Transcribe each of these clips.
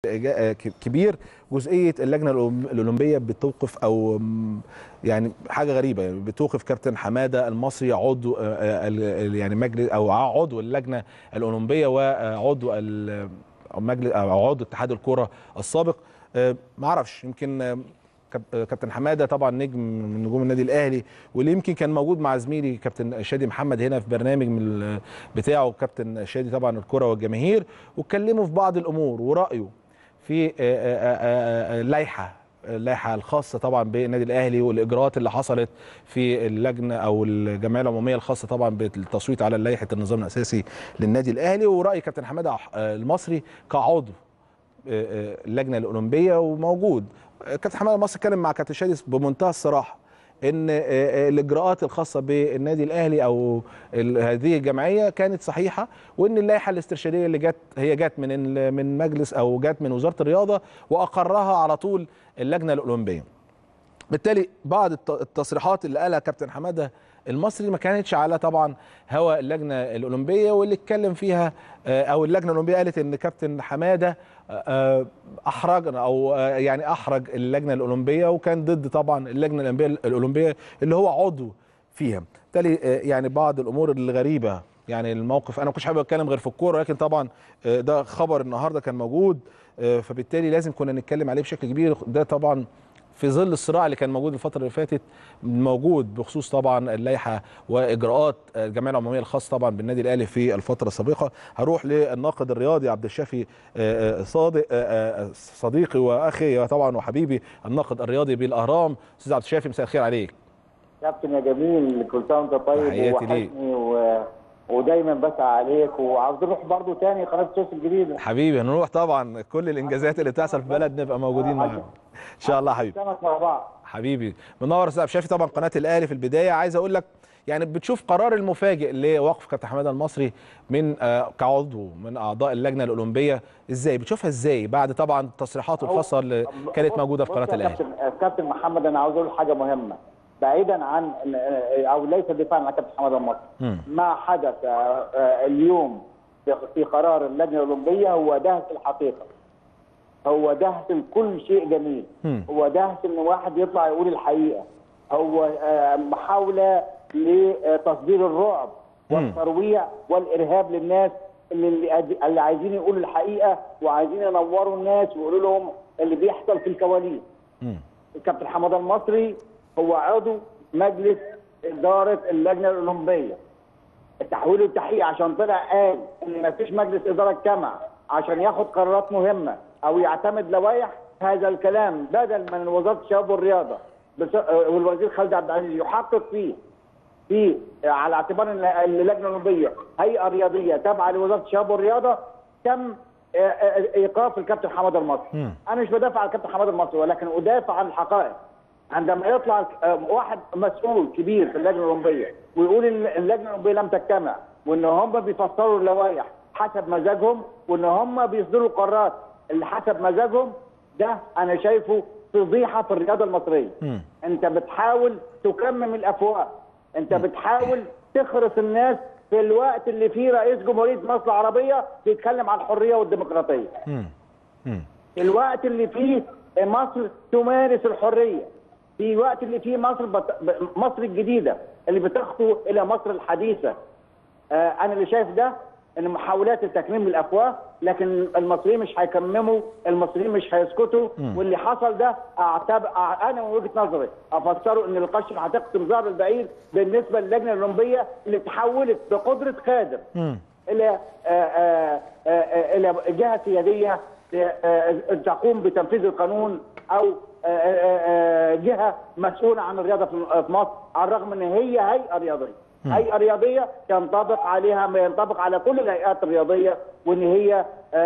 كبير جزئيه اللجنه الاولمبيه بتوقف او يعني حاجه غريبه يعني بتوقف كابتن حماده المصري عضو يعني مجلس او عضو اللجنه الاولمبيه وعضو المجلس او عضو اتحاد الكره السابق ما اعرفش يمكن كابتن حماده طبعا نجم من نجوم النادي الاهلي واللي يمكن كان موجود مع زميلي كابتن شادي محمد هنا في برنامج من بتاعه كابتن شادي طبعا الكره والجماهير واتكلموا في بعض الامور ورايه في اللائحه اللائحه الخاصه طبعا بالنادي الاهلي والاجراءات اللي حصلت في اللجنه او الجمعيه العموميه الخاصه طبعا بالتصويت على لائحه النظام الاساسي للنادي الاهلي وراي كابتن حماده المصري كعضو اللجنه الاولمبيه وموجود كابتن حماده المصري اتكلم مع كابتن شادي بمنتهى الصراحه ان الاجراءات الخاصه بالنادي الاهلي او هذه الجمعيه كانت صحيحه وان اللائحه الاسترشاديه اللي جت هي جت من من مجلس او جت من وزاره الرياضه واقرها على طول اللجنه الاولمبيه. بالتالي بعض التصريحات اللي قالها كابتن حماده المصري ما كانتش على طبعا هوا اللجنه الاولمبيه واللي اتكلم فيها او اللجنه الاولمبيه قالت ان كابتن حماده احرج او يعني احرج اللجنه الاولمبيه وكان ضد طبعا اللجنه الاولمبيه اللي هو عضو فيها بالتالي يعني بعض الامور الغريبه يعني الموقف انا ما كنتش حابب اتكلم غير في الكوره لكن طبعا ده خبر النهارده كان موجود فبالتالي لازم كنا نتكلم عليه بشكل كبير ده طبعا في ظل الصراع اللي كان موجود الفتره اللي فاتت موجود بخصوص طبعا اللائحه واجراءات الجمعيه العموميه الخاصه طبعا بالنادي الاهلي في الفتره السابقه هروح للناقد الرياضي عبد الشافي صادق صديقي واخي طبعا وحبيبي الناقد الرياضي بالاهرام استاذ عبد الشافي مساء الخير عليك كابتن يا جميل كل سنه وانت طيب ووحشني و... ودايما بسعى عليك وعاوز نروح برضه تاني قناه السويس الجديده حبيبي هنروح طبعا كل الانجازات اللي بتحصل في بلد نبقى موجودين معاهم ان شاء الله حبيبي مع بعض حبيبي منور استاذ شافي طبعا قناه الاهلي في البدايه عايز اقول لك يعني بتشوف قرار المفاجئ لوقف كابتن حماده المصري من آه كعضو من اعضاء اللجنه الاولمبيه ازاي بتشوفها ازاي بعد طبعا التصريحات الخاصه اللي كانت موجوده في قناه الاهلي كابتن محمد انا عاوز اقول حاجه مهمه بعيدا عن او ليس دفاعا عن كابتن حماده المصري ما حدث اليوم في قرار اللجنه الاولمبيه هو دهس الحقيقه هو دهس كل شيء جميل هو دهس ان واحد يطلع يقول الحقيقه هو محاوله لتصدير الرعب والترويع والارهاب للناس اللي اللي عايزين يقولوا الحقيقه وعايزين ينوروا الناس ويقولوا لهم اللي بيحصل في الكواليس الكابتن حماده المصري هو عضو مجلس اداره اللجنه الاولمبيه التحويل والتحقيق عشان طلع قال ان ما فيش مجلس اداره اجتمع عشان ياخد قرارات مهمه او يعتمد لوائح هذا الكلام بدل من وزاره الشباب والرياضه والوزير خالد عبد العزيز يحقق فيه في على اعتبار ان اللجنه الاولمبيه هيئه رياضيه تابعه لوزاره الشباب والرياضه تم ايقاف الكابتن حماده المصري انا مش بدافع عن الكابتن حماده المصري ولكن ادافع عن الحقائق عندما يطلع واحد مسؤول كبير في اللجنه الاولمبيه ويقول ان اللجنه الاولمبيه لم تجتمع وان هم بيفسروا اللوائح حسب مزاجهم وان هم بيصدروا قرارات اللي حسب مزاجهم ده انا شايفه فضيحه في الرياضه المصريه. م. انت بتحاول تكمم الافواه، انت بتحاول تخرس الناس في الوقت اللي فيه رئيس جمهوريه مصر العربيه بيتكلم عن الحريه والديمقراطيه. م. م. الوقت اللي فيه مصر تمارس الحريه. في الوقت اللي فيه مصر بت... مصر الجديده اللي بتخطو الى مصر الحديثه. آه انا اللي شايف ده ان محاولات لتكميم الافواه لكن المصريين مش هيكمموا المصريين مش هيسكتوا واللي حصل ده اعتبر انا من وجهه نظري افسره ان القشر هتقسم ظهر البعير بالنسبه للجنه الاولمبيه اللي تحولت بقدره قادر الى آآ آآ الى جهه سياديه تقوم بتنفيذ القانون او آآ جهه مسؤوله عن الرياضه في مصر على الرغم ان هي هيئه رياضيه هيئه رياضيه ينطبق عليها ما ينطبق على كل الهيئات الرياضيه وان هي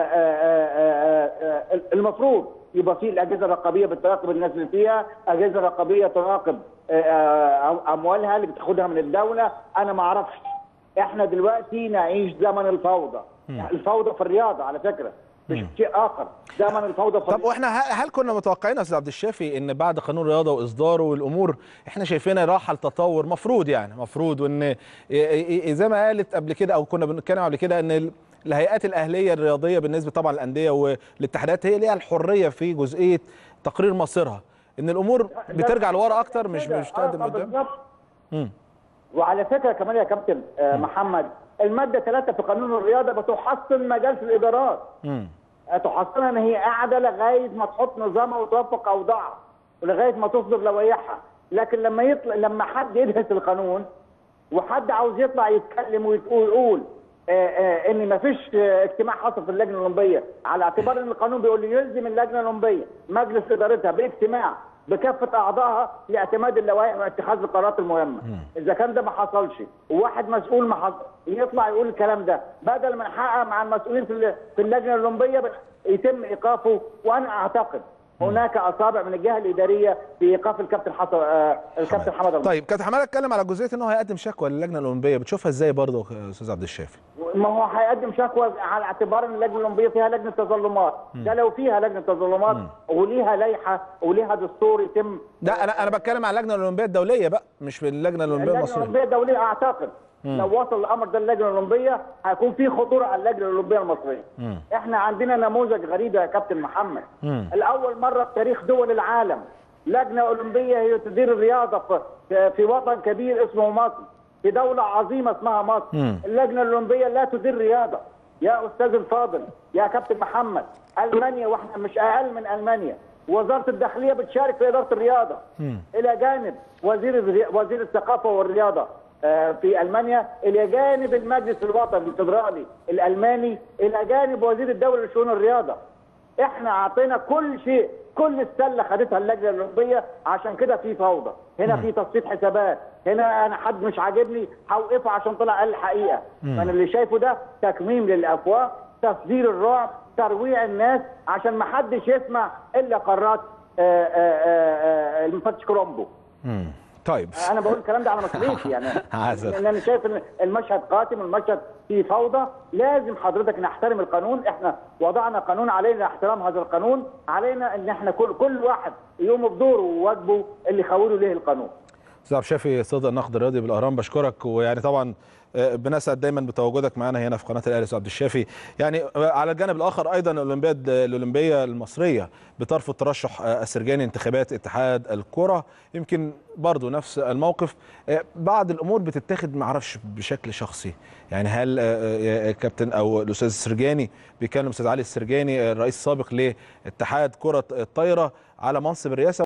المفروض يبقى في الاجهزه الرقابيه بتراقب الناس اللي فيها، اجهزه رقابيه تراقب اموالها اللي بتاخدها من الدوله، انا ما اعرفش. احنا دلوقتي نعيش زمن الفوضى، الفوضى في الرياضه على فكره. مش شيء اخر زمن الفوضى طب واحنا هل كنا متوقعين يا استاذ عبد الشافي ان بعد قانون الرياضه واصداره والامور احنا شايفينها راحه لتطور مفروض يعني مفروض وان زي ما قالت قبل كده او كنا بنتكلم قبل كده ان الهيئات الاهليه الرياضيه بالنسبه طبعا للانديه والاتحادات هي ليها الحريه في جزئيه تقرير مصيرها ان الامور بترجع لورا اكتر مش مش تقدم آه، قدام بالظبط. مم. وعلى فكره كمان يا كابتن آه، محمد الماده 3 في قانون الرياضه بتحصن مجال في الادارات مم. تحصنها ان هي قاعده لغايه ما تحط نظامها وتوفق اوضاعها ولغايه ما تصدر لوائحها لكن لما يطلع لما حد يدرس القانون وحد عاوز يطلع يتكلم ويقول يقول آه، آه، ان ما فيش اجتماع حصل في اللجنه الاولمبيه على اعتبار ان القانون بيقول لي يلزم اللجنه الاولمبيه مجلس ادارتها باجتماع بكافه اعضائها لاعتماد اللوائح واتخاذ القرارات المهمه اذا كان ده ما حصلش وواحد مسؤول ما حصل يطلع يقول الكلام ده بدل ما نحقق مع المسؤولين في ال- في اللجنه الاولمبيه بن- يتم ايقافه وانا اعتقد هناك اصابع من الجهه الاداريه في ايقاف الكابتن حسن آه، الكابتن حمد المصري طيب كابتن حماده اتكلم على جزئيه ان هو هيقدم شكوى للجنه الاولمبيه بتشوفها ازاي برضه يا استاذ عبد الشافي ما هو هيقدم شكوى على اعتبار ان اللجنه الاولمبيه فيها لجنه تظلمات ده لو فيها لجنه تظلمات وليها لائحه وليها دستور يتم لا انا انا بتكلم على اللجنه الاولمبيه الدوليه بقى مش في اللجنه الاولمبيه اللجنه المصريه الاولمبيه الدوليه اعتقد لو وصل الامر ده للجنه الاولمبيه هيكون في خطوره على اللجنه الاولمبيه المصريه احنا عندنا نموذج غريب يا كابتن محمد مم. الاول مره في تاريخ دول العالم لجنه اولمبيه هي تدير الرياضه في في وطن كبير اسمه مصر في دوله عظيمه اسمها مصر مم. اللجنه الاولمبيه لا تدير رياضه يا استاذ الفاضل يا كابتن محمد المانيا واحنا مش اقل من المانيا وزاره الداخليه بتشارك في اداره الرياضه الى جانب وزير الري- وزير الثقافه والرياضه آه، في المانيا الى جانب المجلس الوطني الفدرالي الالماني الى جانب وزير الدوله لشؤون الرياضه احنا اعطينا كل شيء كل السله خدتها اللجنه الاولمبيه عشان كده في فوضى هنا في تصفية حسابات هنا انا حد مش عاجبني هوقفه عشان طلع قال الحقيقه فانا اللي شايفه ده تكميم للافواه تصدير الرعب ترويع الناس عشان ما حدش يسمع الا قرارات آه، آه، آه، آه، المفتش كرومبو مم. طيب انا بقول الكلام ده على مسؤوليتي يعني عسل. لان انا شايف ان المشهد قاتم المشهد فيه فوضى لازم حضرتك نحترم القانون احنا وضعنا قانون علينا احترام هذا القانون علينا ان احنا كل كل واحد يقوم بدوره وواجبه اللي خوله ليه القانون استاذ عبد الشافي صدق النقد الرياضي بالاهرام بشكرك ويعني طبعا آه، بنسعد دايما بتواجدك معنا هنا في قناه الاهلي استاذ عبد الشافي يعني آه، على الجانب الاخر ايضا الاولمبياد الاولمبيه المصريه بترفض ترشح آه، السرجاني انتخابات اتحاد الكره يمكن برضو نفس الموقف آه، بعض الامور بتتاخد ما اعرفش بشكل شخصي يعني هل آه، آه، كابتن او الاستاذ السرجاني بيكلم الاستاذ علي السرجاني آه، الرئيس السابق لاتحاد كره الطايره على منصب الرئاسه